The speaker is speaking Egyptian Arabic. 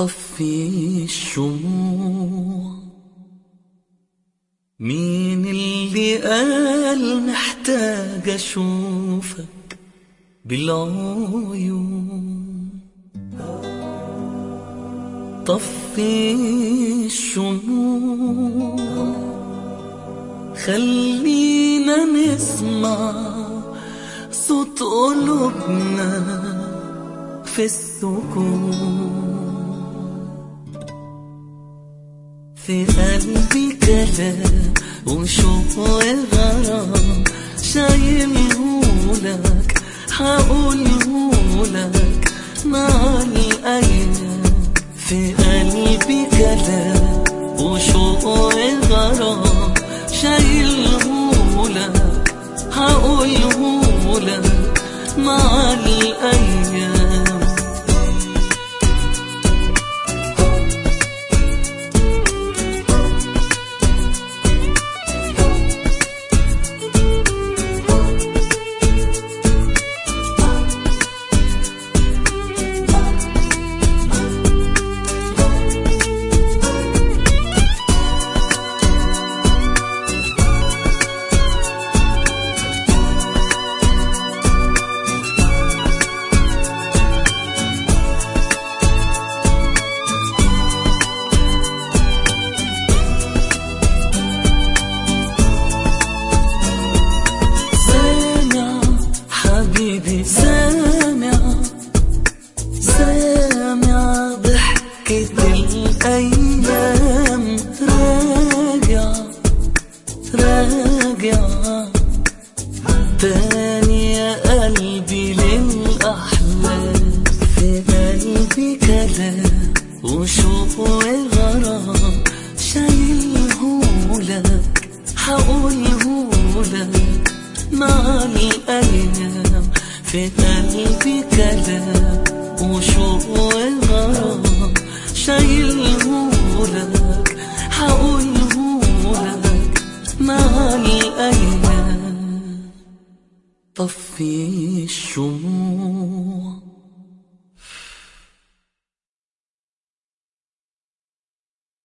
طفي الشموع مين اللي قال محتاج اشوفك بالعيون طفي الشموع خلينا نسمع صوت قلوبنا في السكون في قلبي كلام وشوق وغرام شايلهولك هقولهولك مع الأيام في قلبي كلام وشوق وغرام شايلهولك هقولهولك مع الأيام سامع حبيبي سامع سامع ضحكة الأيام راجع راجع تاني يا قلبي للأحلام في قلبي كلام وشوق وغرام شايلهولك هقولهولك مع الأيام في قلبي كلام وشوق وغرام شايلهولك هقولهولك مع الأيام طفي الشموع